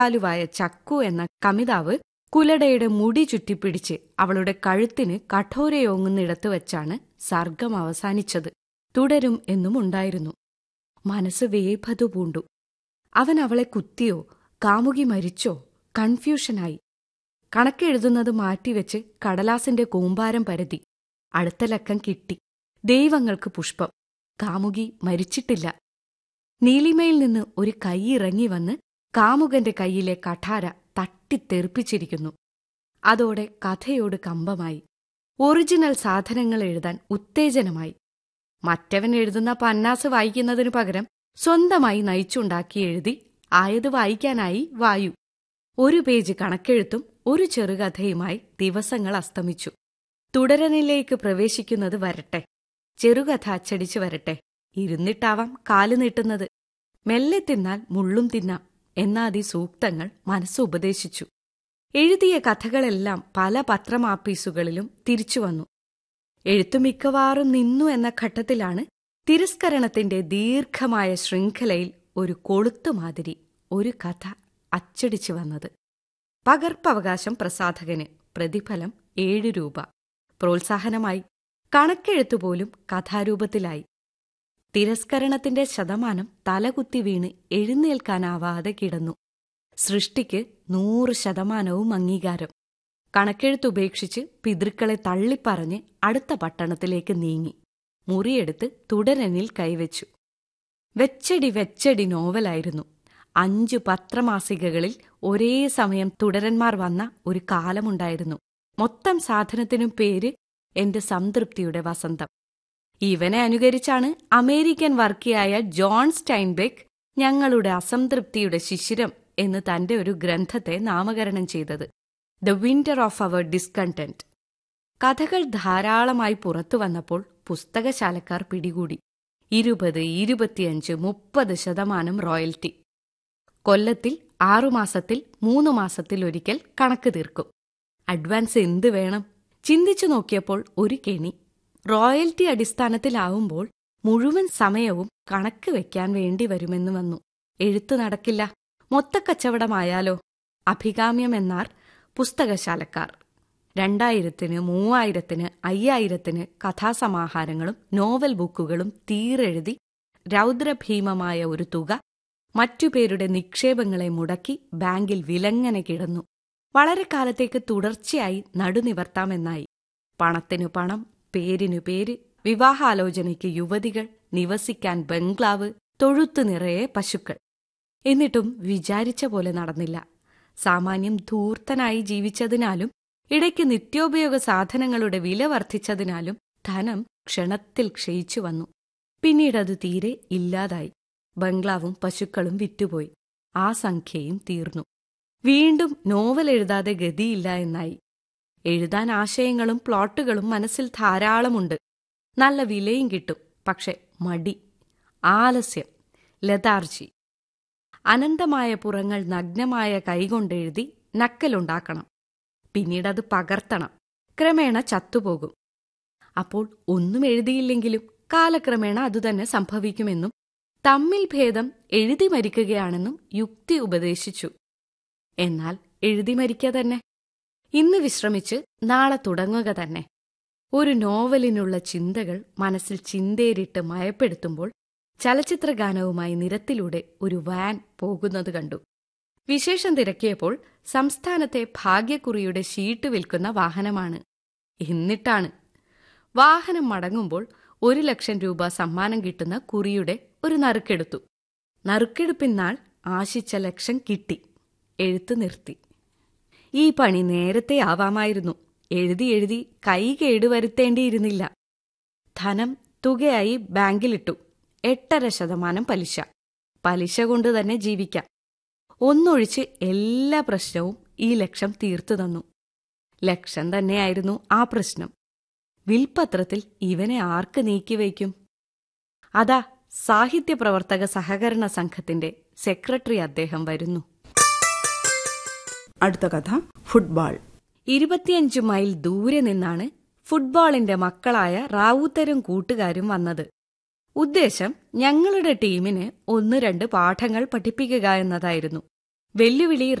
ദയാലുവായ ചക്കു എന്ന കമിതാവ് കുലടയുടെ മുടി ചുറ്റിപ്പിടിച്ച് അവളുടെ കഴുത്തിന് കഠോരയോങ്ങുന്നിടത്ത് വച്ചാണ് സർഗം അവസാനിച്ചത് തുടരും എന്നും ഉണ്ടായിരുന്നു മനസ്സ് വേഭതു പൂണ്ടു അവൻ അവളെ കുത്തിയോ കാമുകി മരിച്ചോ കൺഫ്യൂഷനായി കണക്കെഴുതുന്നത് മാറ്റിവെച്ച് കടലാസിന്റെ കൂമ്പാരം പരതി അടുത്ത ലക്കം കിട്ടി ദൈവങ്ങൾക്ക് പുഷ്പം കാമുകി മരിച്ചിട്ടില്ല നീലിമയിൽ നിന്ന് ഒരു കൈ ഇറങ്ങി വന്ന് കാമുകന്റെ കൈയിലെ കഠാര തട്ടിത്തെറിപ്പിച്ചിരിക്കുന്നു അതോടെ കഥയോട് കമ്പമായി ഒറിജിനൽ സാധനങ്ങൾ എഴുതാൻ ഉത്തേജനമായി മറ്റവൻ എഴുതുന്ന പന്നാസ് വായിക്കുന്നതിനു പകരം സ്വന്തമായി നയിച്ചുണ്ടാക്കി എഴുതി ആയത് വായിക്കാനായി വായു ഒരു പേജ് കണക്കെഴുത്തും ഒരു ചെറുകഥയുമായി ദിവസങ്ങൾ അസ്തമിച്ചു തുടരനിലേക്ക് പ്രവേശിക്കുന്നത് വരട്ടെ ചെറുകഥ അച്ചടിച്ചു വരട്ടെ ഇരുന്നിട്ടാവാം കാല് നീട്ടുന്നത് മെല്ലെ തിന്നാൽ മുള്ളും തിന്നാം എന്നാദി സൂക്തങ്ങൾ മനസ്സുപദേശിച്ചു എഴുതിയ കഥകളെല്ലാം പല പത്രമാപ്പീസുകളിലും തിരിച്ചുവന്നു എഴുത്തു മിക്കവാറും നിന്നു എന്ന ഘട്ടത്തിലാണ് തിരസ്കരണത്തിന്റെ ദീർഘമായ ശൃംഖലയിൽ ഒരു കൊളുത്തുമാതിരി ഒരു കഥ അച്ചടിച്ചു വന്നത് പകർപ്പവകാശം പ്രസാധകന് പ്രതിഫലം ഏഴ് രൂപ പ്രോത്സാഹനമായി കണക്കെഴുത്തുപോലും കഥാരൂപത്തിലായി തിരസ്കരണത്തിന്റെ ശതമാനം തലകുത്തി വീണ് എഴുന്നേൽക്കാനാവാതെ കിടന്നു സൃഷ്ടിക്ക് നൂറ് ശതമാനവും അംഗീകാരം കണക്കെഴുത്തുപേക്ഷിച്ച് പിതൃക്കളെ തള്ളിപ്പറഞ്ഞ് അടുത്ത പട്ടണത്തിലേക്ക് നീങ്ങി മുറിയെടുത്ത് തുടരനിൽ കൈവച്ചു വെച്ചടി വെച്ചടി നോവലായിരുന്നു അഞ്ചു പത്രമാസികകളിൽ ഒരേ സമയം തുടരന്മാർ വന്ന ഒരു കാലമുണ്ടായിരുന്നു മൊത്തം സാധനത്തിനും പേര് എന്റെ സംതൃപ്തിയുടെ വസന്തം ഇവനെ അനുകരിച്ചാണ് അമേരിക്കൻ വർക്കിയായ ജോൺ സ്റ്റൈൻബെക്ക് ഞങ്ങളുടെ അസംതൃപ്തിയുടെ ശിശിരം എന്ന് തന്റെ ഒരു ഗ്രന്ഥത്തെ നാമകരണം ചെയ്തത് the winter of our discontent കഥകൾ ധാരാളമായി പുറത്തു വന്നപ്പോൾ പുസ്തകശാലക്കാർ പിടികൂടി ഇരുപത് ഇരുപത്തിയഞ്ച് മുപ്പത് ശതമാനം റോയൽറ്റി കൊല്ലത്തിൽ ആറുമാസത്തിൽ മൂന്നു മാസത്തിൽ ഒരിക്കൽ കണക്ക് തീർക്കും അഡ്വാൻസ് എന്ത് വേണം ചിന്തിച്ചു നോക്കിയപ്പോൾ ഒരു കെണി റോയൽറ്റി അടിസ്ഥാനത്തിലാവുമ്പോൾ മുഴുവൻ സമയവും കണക്ക് വെക്കാൻ വേണ്ടി വരുമെന്ന് വന്നു എഴുത്തു നടക്കില്ല മൊത്തക്കച്ചവടമായാലോ അഭികാമ്യമെന്നാർ പുസ്തകശാലക്കാർ രണ്ടായിരത്തിന് മൂവായിരത്തിന് അയ്യായിരത്തിന് കഥാസമാഹാരങ്ങളും നോവൽ ബുക്കുകളും തീരെഴുതി രൗദ്രഭീമമായ ഒരു തുക മറ്റുപേരുടെ നിക്ഷേപങ്ങളെ മുടക്കി ബാങ്കിൽ വിലങ്ങനെ കിടന്നു വളരെ കാലത്തേക്ക് തുടർച്ചയായി നടുനിവർത്താമെന്നായി പണത്തിനു പണം പേരിനു പേര് വിവാഹാലോചനയ്ക്ക് യുവതികൾ നിവസിക്കാൻ ബംഗ്ലാവ് തൊഴുത്തു നിറയെ പശുക്കൾ എന്നിട്ടും വിചാരിച്ച പോലെ നടന്നില്ല സാമാന്യം ധൂർത്തനായി ജീവിച്ചതിനാലും ഇടയ്ക്ക് നിത്യോപയോഗ സാധനങ്ങളുടെ വില വർദ്ധിച്ചതിനാലും ധനം ക്ഷണത്തിൽ ക്ഷയിച്ചു വന്നു പിന്നീടത് തീരെ ഇല്ലാതായി ബംഗ്ലാവും പശുക്കളും വിറ്റുപോയി ആ സംഖ്യയും തീർന്നു വീണ്ടും നോവൽ എഴുതാതെ ഗതിയില്ല എന്നായി എഴുതാൻ ആശയങ്ങളും പ്ലോട്ടുകളും മനസ്സിൽ ധാരാളമുണ്ട് നല്ല വിലയും കിട്ടും പക്ഷെ മടി ആലസ്യം ലതാർജി അനന്തമായ പുറങ്ങൾ നഗ്നമായ കൈകൊണ്ടെഴുതി നക്കലുണ്ടാക്കണം പിന്നീടത് പകർത്തണം ക്രമേണ ചത്തുപോകും അപ്പോൾ ഒന്നും എഴുതിയില്ലെങ്കിലും കാലക്രമേണ അതുതന്നെ സംഭവിക്കുമെന്നും തമ്മിൽ ഭേദം എഴുതി മരിക്കുകയാണെന്നും യുക്തി ഉപദേശിച്ചു എന്നാൽ എഴുതി മരിക്കുക തന്നെ ഇന്ന് വിശ്രമിച്ച് നാളെ തുടങ്ങുക തന്നെ ഒരു നോവലിനുള്ള ചിന്തകൾ മനസ്സിൽ ചിന്തേരിട്ട് മയപ്പെടുത്തുമ്പോൾ ചലച്ചിത്രഗാനവുമായി നിരത്തിലൂടെ ഒരു വാൻ പോകുന്നത് കണ്ടു വിശേഷം തിരക്കിയപ്പോൾ സംസ്ഥാനത്തെ ഭാഗ്യക്കുറിയുടെ ഷീട്ട് വിൽക്കുന്ന വാഹനമാണ് എന്നിട്ടാണ് വാഹനം മടങ്ങുമ്പോൾ ഒരു ലക്ഷം രൂപ സമ്മാനം കിട്ടുന്ന കുറിയുടെ ഒരു നറുക്കെടുത്തു നറുക്കെടുപ്പിനാൾ ആശിച്ച ലക്ഷം കിട്ടി എഴുത്തു നിർത്തി ഈ പണി നേരത്തെ ആവാമായിരുന്നു എഴുതി എഴുതി കൈ കേടുവരുത്തേണ്ടിയിരുന്നില്ല ധനം തുകയായി ബാങ്കിലിട്ടു എട്ടര ശതമാനം പലിശ പലിശ കൊണ്ട് തന്നെ ജീവിക്കാം ഒന്നൊഴിച്ച് എല്ലാ പ്രശ്നവും ഈ ലക്ഷം തീർത്തു തന്നു ലക്ഷം തന്നെയായിരുന്നു ആ പ്രശ്നം വിൽപത്രത്തിൽ ഇവനെ ആർക്ക് നീക്കിവയ്ക്കും അതാ സാഹിത്യപ്രവർത്തക സഹകരണ സംഘത്തിന്റെ സെക്രട്ടറി അദ്ദേഹം വരുന്നു അടുത്ത കഥ ഫുട്ബോൾ ഇരുപത്തിയഞ്ച് മൈൽ ദൂരെ നിന്നാണ് ഫുട്ബോളിന്റെ മക്കളായ റാവുത്തരും കൂട്ടുകാരും വന്നത് ഉദ്ദേശം ഞങ്ങളുടെ ടീമിന് ഒന്ന് രണ്ട് പാഠങ്ങൾ പഠിപ്പിക്കുക എന്നതായിരുന്നു വെല്ലുവിളി